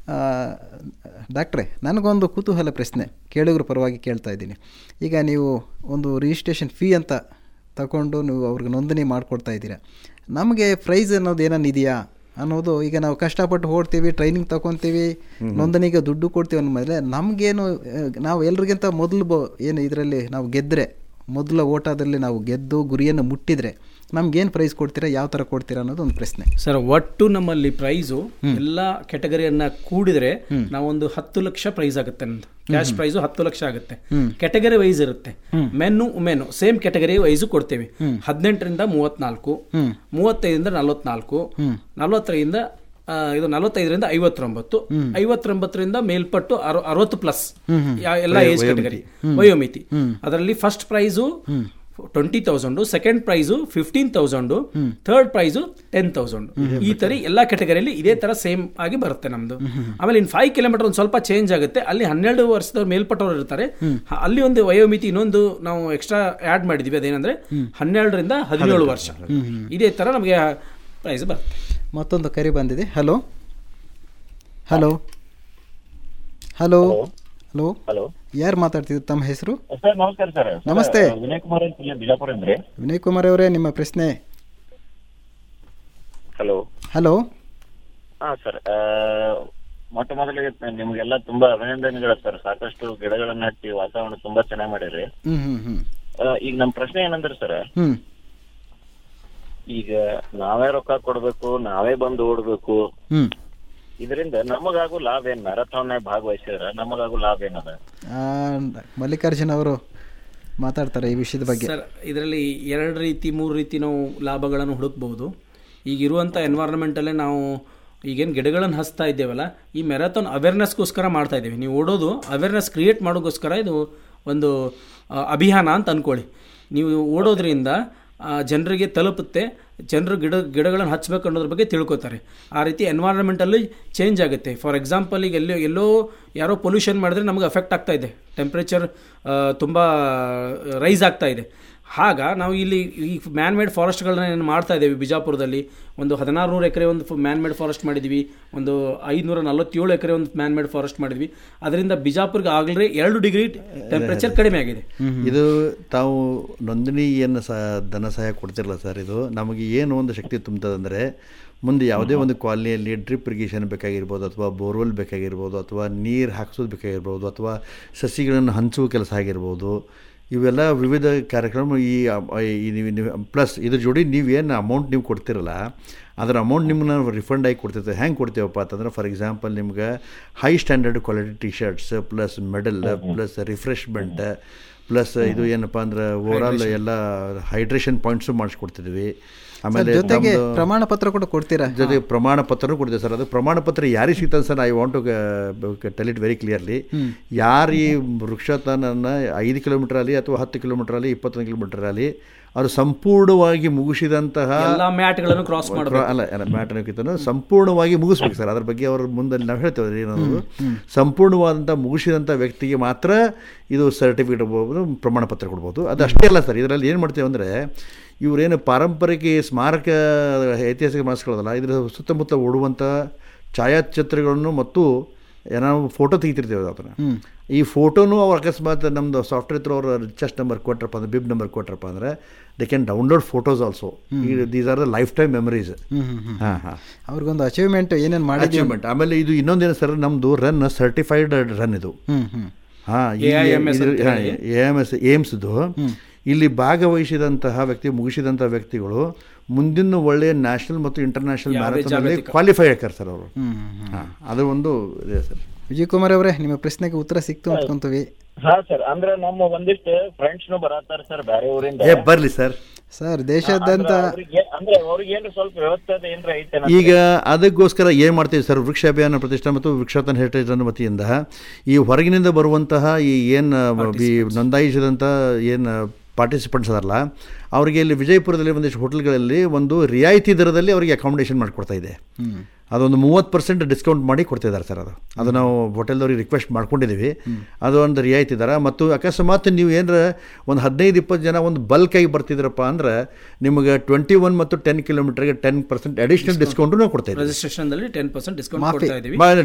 ಆ, ಡಾಕ್ಟ್ರೇ ನನಗೊಂದು ಕುತೂಹಲ ಪ್ರಶ್ನೆ ಕೇಳುಗರ ಪರವಾಗಿ ಕೇಳ್ತಾ ಇದ್ದೀನಿ ಈಗ ನೀವು ಒಂದು ರಿಜಿಸ್ಟ್ರೇಷನ್ ಫೀ ಅಂತ ತಗೊಂಡು ನೀವು ಅವ್ರಿಗೆ ನೋಂದಣಿ ಮಾಡಿಕೊಡ್ತಾ ಇದ್ದೀರಾ ನಮಗೆ ಪ್ರೈಸ್ ಅನ್ನೋದು ಏನನ್ನ ಇದೆಯಾ ಅನ್ನೋದು ಈಗ ನಾವು ಕಷ್ಟಪಟ್ಟು ಓಡ್ತೀವಿ ಟ್ರೈನಿಂಗ್ ತಗೊತೀವಿ ನೋಂದಣಿಗೆ ದುಡ್ಡು ಕೊಡ್ತೀವಿ ಅನ್ನೋ ಮೇಲೆ ನಮಗೇನು ಆ, ನಾವು ಎಲ್ರಿಗಿಂತ ಮೊದಲು ಬ ಏನು ಇದರಲ್ಲಿ ನಾವು ಗೆದ್ದರೆ ಮೊದಲ ಓಟದಲ್ಲಿ ನಾವು ಗೆದ್ದು ಗುರಿಯನ್ನು ಮುಟ್ಟಿದರೆ ನಮ್ಗೇನು ಪ್ರೈಸ್ ಕೊಡ್ತೀರಾ ಯಾವ ಥರ ಕೊಡ್ತೀರಾ ಅನ್ನೋದು ಒಂದು ಪ್ರಶ್ನೆ ಸರ್ ಒಟ್ಟು ನಮ್ಮಲ್ಲಿ ಪ್ರೈಸು ಎಲ್ಲ ಕೆಟಗರಿಯನ್ನ ಕೂಡಿದ್ರೆ ನಾವೊಂದು ಹತ್ತು ಲಕ್ಷ ಪ್ರೈಸ್ ಆಗುತ್ತೆ ನಮ್ದು ಕ್ಯಾಶ್ ಪ್ರೈಸು ಹತ್ತು ಲಕ್ಷ ಆಗುತ್ತೆ ಕೆಟಗರಿ ವೈಸ್ ಇರುತ್ತೆ men women same category wise ಕೊಡ್ತೇವೆ ಹದಿನೆಂಟರಿಂದ ಮೂವತ್ನಾಲ್ಕು ಮೂವತ್ತೈದರಿಂದ ನಲವತ್ನಾಲ್ಕು ನಲವತ್ತರಿಂದ ಆ, ಇದು ನಲವತ್ತೈದರಿಂದ ಐವತ್ತೊಂಬತ್ತು ಐವತ್ತೊಂಬತ್ತರಿಂದ ಮೇಲ್ಪಟ್ಟು ಅರ- ಅರವತ್ತು ಪ್ಲಸ್ ಎಲ್ಲ ಏಜ್ ಕೆಟಗರಿ ವಯೋಮಿತಿ ಅದರಲ್ಲಿ first prize twenty thousand second prize fifteen thousand third prize ten thousand ಈ ತರ ಎಲ್ಲಾ ಕೆಟಗರಿಯಲ್ಲಿ ಇದೇ ತರ ಸೇಮ್ ಆಗಿ ಬರುತ್ತೆ ನಮ್ದು ಆಮೇಲೆ ಇನ್ ಫೈವ್ ಕಿಲೋಮೀಟರ್ ಒಂದು ಸ್ವಲ್ಪ ಚೇಂಜ್ ಆಗುತ್ತೆ ಅಲ್ಲಿ ಹನ್ನೆರಡು ವರ್ಷದ ಮೇಲ್ಪಟ್ಟವರು ಇರ್ತಾರೆ ಹ- ಅಲ್ಲಿ ಒಂದು ವಯೋಮಿತಿ ಇನ್ನೊಂದು ನಾವು ಎಕ್ಸ್ಟ್ರಾ ಆಡ್ ಮಾಡಿದೀವಿ ಅದೇನಂದ್ರೆ ಹನ್ನೆರಡರಿಂದ ಹದಿನೇಳು ವರ್ಷ ಇದೇ ತರ ನಮಗೆ ಪ್ರೈಸ್ ಬರುತ್ತೆ ಮತ್ತೊಂದು ಕರೆ ಬಂದಿದೆ hello hello hello hello hello ಯಾರು ಮಾತಾಡ್ತಿದ್ರು ತಮ್ಮ ಹೆಸರು ಸರ್ ನಮಸ್ಕಾರ ಸರ್ ನಮಸ್ತೆ. ವಿನಯ್ ಕುಮಾರ್ ಅಂತ ಇಲ್ಲೇ ಬಿಜಾಪುರ ಅಂದ್ರೆ ವಿನಯ್ ಕುಮಾರ್ ಅವರೇ ನಿಮ್ಮ ಪ್ರಶ್ನೆ ಹಲೋ ಹಲೋ ಹಾ ಸರ್ ಮೊಟ್ಟ ಮೊದಲಿಗೆ ನಿಮ್ಗೆಲ್ಲ ತುಂಬಾ ಅಭಿನಂದನೆಗಳು ಸರ್ ಸಾಕಷ್ಟು ಗಿಡಗಳನ್ನ ಹಚ್ಚಿ ವಾತಾವರಣ ತುಂಬಾ ಚೆನ್ನಾಗಿ ಮಾಡಿರಿ ಹ್ಞೂ ಹ್ಞೂ ಹ್ಞೂ ಆ, ಈಗ ನಮ್ ಪ್ರಶ್ನೆ ಏನಂದ್ರೆ ಸರ್ ಹ್ಞೂ ಈಗ ನಾವೇ ರೊಕ್ಕ ಕೊಡ್ಬೇಕು ನಾವೇ ಬಂದು ಓಡ್ಬೇಕು ಹ್ಞೂ ಇದರಿಂದ ನಮಗಾಗೂ ಲಾಭ ಏನ್ ಮ್ಯಾರಥಾನ್ ಭಾಗವಹಿಸಿದ್ರ ನಮಗಾಗೂ ಲಾಭ ಏನದ ಮಲ್ಲಿಕಾರ್ಜುನ್ ಅವರು ಮಾತಾಡ್ತಾರೆ ಈ ವಿಷಯದ ಬಗ್ಗೆ ಸರ್ ಇದರಲ್ಲಿ ಎರಡು ರೀತಿ ಮೂರು ರೀತಿ ನಾವು ಲಾಭಗಳನ್ನು ಹುಡುಕ್ಬಹುದು ಈಗ ಇರುವಂಥ ಎನ್ವೈರನ್ಮೆಂಟಲ್ಲೇ ನಾವು ಈಗೇನು ಗಿಡಗಳನ್ನು ಹಚ್ತಾ ಇದ್ದೇವಲ್ಲ ಈ ಮ್ಯಾರಥಾನ್ ಅವೇರ್ನೆಸ್ಗೋಸ್ಕರ ಮಾಡ್ತಾ ಇದ್ದೀವಿ ನೀವು ಓಡೋದು ಅವೇರ್ನೆಸ್ ಕ್ರಿಯೇಟ್ ಮಾಡೋಕ್ಕೋಸ್ಕರ ಇದು ಒಂದು ಆ, ಅಭಿಯಾನ ಅಂತ ಅಂದ್ಕೊಳ್ಳಿ ನೀವು ಓಡೋದ್ರಿಂದ ಆ, ಜನರಿಗೆ ತಲುಪುತ್ತೆ ಜನರು ಗಿಡ ಗಿಡಗಳನ್ನು ಹಚ್ಚಬೇಕು ಅನ್ನೋದ್ರ ಬಗ್ಗೆ ತಿಳ್ಕೊತಾರೆ ಆ ರೀತಿ ಎನ್ವೈರನ್ಮೆಂಟಲ್ಲಿ ಚೇಂಜ್ ಆಗುತ್ತೆ ಫಾರ್ ಎಕ್ಸಾಂಪಲ್ ಈಗ ಎಲ್ಲೋ ಎಲ್ಲೋ ಯಾರೋ ಪೊಲ್ಯೂಷನ್ ಮಾಡಿದ್ರೆ ನಮಗೆ ಅಫೆಕ್ಟ್ ಆಗ್ತಾ ಇದೆ ಟೆಂಪ್ರೇಚರ್ ತುಂಬ ರೈಸ್ ಆಗ್ತಾ ಇದೆ ಆಗ ನಾವು ಇಲ್ಲಿ ಈ ಮ್ಯಾನ್ ಮೇಡ್ ಫಾರೆಸ್ಟ್ಗಳನ್ನ ಏನು ಮಾಡ್ತಾ ಇದ್ದೇವೆ ಬಿಜಾಪುರದಲ್ಲಿ ಒಂದು ಹದಿನಾರು ನೂರು ಎಕರೆ ಒಂದು ಮ್ಯಾನ್ ಮೇಡ್ ಫಾರೆಸ್ಟ್ ಮಾಡಿದ್ವಿ ಒಂದು ಐದುನೂರ ನಲವತ್ತೇಳು ಎಕರೆ ಒಂದು ಮ್ಯಾನ್ ಮೇಡ್ ಫಾರೆಸ್ಟ್ ಮಾಡಿದ್ವಿ ಅದರಿಂದ ಬಿಜಾಪುರ್ಗೆ ಆಗಲೇ ಎರಡು ಡಿಗ್ರಿ ಟೆಂಪ್ರೇಚರ್ ಕಡಿಮೆ ಆಗಿದೆ ಇದು ತಾವು ನೋಂದಣಿ ಏನು ಸಹ ಧನ ಸಹಾಯ ಕೊಡ್ತಿರಲ್ಲ ಸರ್ ಇದು ನಮಗೆ ಏನು ಒಂದು ಶಕ್ತಿ ತುಂಬ್ತದಂದರೆ ಮುಂದೆ ಯಾವುದೇ ಒಂದು ಕಾಲನಿಯಲ್ಲಿ ಡ್ರಿಪ್ ಇರಿಗೇಷನ್ ಬೇಕಾಗಿರ್ಬೋದು ಅಥವಾ ಬೋರ್ವೆಲ್ ಬೇಕಾಗಿರ್ಬೋದು ಅಥವಾ ನೀರು ಹಾಕ್ಸೋದು ಬೇಕಾಗಿರ್ಬೋದು ಅಥವಾ ಸಸಿಗಳನ್ನು ಹಂಚುವ ಕೆಲಸ ಆಗಿರ್ಬೋದು ಇವೆಲ್ಲ ವಿವಿಧ ಕಾರ್ಯಕ್ರಮ ಈ ಈ ನೀವು ನೀವು ಪ್ಲಸ್ ಇದ್ರ ಜೋಡಿ ನೀವೇನು ಅಮೌಂಟ್ ನೀವು ಕೊಡ್ತಿರಲ್ಲ ಅದರ ಅಮೌಂಟ್ ನಿಮ್ಮನ್ನ ರಿಫಂಡ್ ಆಗಿ ಕೊಡ್ತಿರ್ತೀವಿ ಹೆಂಗೆ ಕೊಡ್ತೀವಪ್ಪ ಅಂತಂದ್ರೆ ಫಾರ್ ಎಕ್ಸಾಂಪಲ್ ನಿಮ್ಗೆ high standard quality T shirts plus medal plus refreshment plus ಇದು ಏನಪ್ಪ ಅಂದ್ರೆ ಓವರಾಲ್ ಎಲ್ಲ ಹೈಡ್ರೇಷನ್ ಪಾಯಿಂಟ್ಸು ಮಾಡಿಸ್ಕೊಡ್ತಿದ್ವಿ ಆಮೇಲೆ ಜೊತೆಗೆ ನಮ್ದು- ಪ್ರಮಾಣ ಪತ್ರ ಕೂಡ ಕೊಡ್ತೀರಾ ಜೊತೆಗೆ ಪ್ರಮಾಣ ಪತ್ರನೂ ಕೊಡ್ತೀವಿ ಸರ್ ಅದು ಪ್ರಮಾಣ ಪತ್ರ ಯಾರಿಗೆ ಸಿಗ್ತದೆ sir I want to tell it very clearly ಯಾರು ಈ ವೃಕ್ಷತನನ್ನು ಐದು ಕಿಲೋಮೀಟರ್ ಅಲ್ಲಿ ಅಥವಾ ಹತ್ತು ಕಿಲೋಮೀಟರ್ ಅಲ್ಲಿ ಇಪ್ಪತ್ತೊಂದು ಕಿಲೋಮೀಟರ್ ಅಲ್ಲಿ ಅವರು ಸಂಪೂರ್ಣವಾಗಿ ಮುಗಿಸಿದಂತಹ ಎಲ್ಲ ಮ್ಯಾಟ್ಗಳನ್ನು ಕ್ರಾಸ್ ಮಾಡಬೇಕು ಅಲ್ಲ ಮ್ಯಾಟರ್ಕಿಂತ ಸಂಪೂರ್ಣವಾಗಿ ಮುಗಿಸ್ಬೇಕು ಸರ್ ಅದ್ರ ಬಗ್ಗೆ ಅವ್ರ ಮುಂದೆ ನಾವು ಹೇಳ್ತೇವೆ ಏನದು ಸಂಪೂರ್ಣವಾದಂಥ ಮುಗಿಸಿದಂಥ ವ್ಯಕ್ತಿಗೆ ಮಾತ್ರ ಇದು ಸರ್ಟಿಫಿಕೇಟ್ ಕೊಡ್ಬೋದು ಪ್ರಮಾಣ ಪತ್ರ ಕೊಡ್ಬೋದು ಅದು ಅಷ್ಟೇ ಅಲ್ಲ ಸರ್ ಇದರಲ್ಲಿ ಏನು ಮಾಡ್ತೇವೆ ಅಂದರೆ ಇವರೇನು ಪಾರಂಪರಿಕ ಸ್ಮಾರಕ ಐತಿಹಾಸಿಕ ಮಾಸ್ಗಳದಲ್ಲ ಇದರ ಸುತ್ತಮುತ್ತ ಓಡುವಂಥ ಛಾಯಾಚಿತ್ರಗಳನ್ನು ಮತ್ತು ನಾವು ಫೋಟೋ ತೆಗಿತಿರ್ತೇವೆ ಅದನ್ನು ಈ ಫೋಟೋನು ಅವ್ರು ಅಕಸ್ಮಾತ್ ನಮ್ಮದು ಸಾಫ್ಟ್ವೇರ್ ತ್ರೂ ಅವ್ರ ರಿಚೆಸ್ಟ್ ನಂಬರ್ ಕೊಟ್ರಪ್ಪ ಅಂದ್ರೆ ಬಿಬ್ ನಂಬರ್ ಕೊಟ್ರಪ್ಪ ಅಂದರೆ they can download photos also these are the lifetime memories ಹಾಂ ಹಾಂ ಅವ್ರಿಗೊಂದು ಅಚೀವ್ಮೆಂಟ್ ಏನೇನು ಮಾಡಿದ್ದೀವಿ ಅಚೀವ್ಮೆಂಟ್ ಆಮೇಲೆ ಇದು ಇನ್ನೊಂದೇನು ಸರ್ ನಮ್ಮದು ರನ್ ಸರ್ಟಿಫೈಡ್ ರನ್ ಇದು ಹ್ಞೂ ಹ್ಞೂ ಹಾಂ AIMS ಅಂತ ಎ ಎಮ್ ಎಸ್ ಏಮ್ಸ್ದು ಇಲ್ಲಿ ಭಾಗವಹಿಸಿದಂತಹ ವ್ಯಕ್ತಿ ಮುಗಿಸಿದಂಥ ವ್ಯಕ್ತಿಗಳು ಮುಂದಿನ ಒಳ್ಳೆಯ ನ್ಯಾಷನಲ್ ಮತ್ತು ಇಂಟರ್ನ್ಯಾಷನಲ್ ಮ್ಯಾರಥಾನಲ್ಲಿ ಕ್ವಾಲಿಫೈ ಆಗ್ತಾರೆ ಸರ್ ಅವರು ಹಾಂ ಅದು ಒಂದು ಇದೆ ಸರ್ ವಿಜಯ್ ಕುಮಾರ್ ಅವರೇ ನಿಮ್ಮ ಪ್ರಶ್ನೆಗೆ ಉತ್ತರ ಸಿಕ್ತು ಅಂದ್ಕೊಂತೀವಿ ಹಾ ಸರ್ ಅಂದ್ರೆ ನಮ್ಮ ಒಂದಿಷ್ಟು ಫ್ರೆಂಡ್ಸ್ ನು ಬರತ್ತಾರ ಸರ್ ಬೇರೆ ಊರಿಂದ ಏ ಬರಲಿ ಸರ್ ಸರ್ ದೇಶಾದ್ಯಂತ ಅವ್ರಿಗೆ ಅಂದ್ರೆ ಅವ್ರಿಗೆ ಏನ್ರ ಸ್ವಲ್ಪ ವ್ಯವಸ್ಥೆ ಅದ ಏನ್ರ ಐತೆ ಈಗ ಅದಕ್ಕೋಸ್ಕರ ಏನು ಮಾಡ್ತೀವಿ ಸರ್ ವೃಕ್ಷ ಅಭಿಯಾನ ಪ್ರತಿಷ್ಠಾನ ಮತ್ತು ವೃಕ್ಷಾತನ ಹೆರಿಟೇಜ್ ಅನ್ನೋ ವತಿಯಿಂದ ಈ ಹೊರಗಿನಿಂದ ಬರುವಂತಹ ಈ ಏನು ಈ ನೋಂದಾಯಿಸಿದಂಥ ಏನು ಪಾರ್ಟಿಸಿಪೆಂಟ್ಸ್ ಅದಲ್ಲ ಅವರಿಗೆ ಇಲ್ಲಿ ವಿಜಯಪುರದಲ್ಲಿ ಒಂದಿಷ್ಟು ಹೋಟೆಲ್ಗಳಲ್ಲಿ ಒಂದು ರಿಯಾಯಿತಿ ದರದಲ್ಲಿ ಅವರಿಗೆ ಅಕಾಮಿಡೇಷನ್ ಮಾಡಿಕೊಡ್ತಾ ಇದೆ ಅದೊಂದು ಮೂವತ್ತು ಪರ್ಸೆಂಟ್ ಡಿಸ್ಕೌಂಟ್ ಮಾಡಿ ಕೊಡ್ತಿದ್ದಾರೆ ಸರ್ ಅದು ಅದು ನಾವು ಹೋಟೆಲ್ದವ್ರಿಗೆ ರಿಕ್ವೆಸ್ಟ್ ಮಾಡ್ಕೊಂಡಿದ್ದೀವಿ ಅದು ಒಂದು ರಿಯಾಯಿತಿ ದರ ಮತ್ತು ಅಕಸ್ಮಾತ್ ನೀವು ಏನರ ಒಂದು ಹದಿನೈದು ಇಪ್ಪತ್ತು ಜನ ಒಂದು ಬಲ್ಕಾಗಿ ಬರ್ತಿದ್ರಪ್ಪ ಅಂದ್ರೆ ನಿಮಗೆ ಟ್ವೆಂಟಿ ಒನ್ ಮತ್ತು ಟೆನ್ ಕಿಲೋಮೀಟರ್ಗೆ ಟೆನ್ ಪರ್ಸೆಂಟ್ ಅಡಿಷನಲ್ ಡಿಸ್ಕೌಂಟು ನಾವು ಕೊಡ್ತಾ ಇದ್ದೀವಿ ರಿಜಿಸ್ಟ್ರೇಷನ್ದಲ್ಲಿ ಟೆನ್ ಪರ್ಸೆಂಟ್ ಡಿಸ್ಕೌಂಟ್ ಮಾಫಿ. ಕೊಡ್ತಾ ಇದೀವಿ ಬಾ-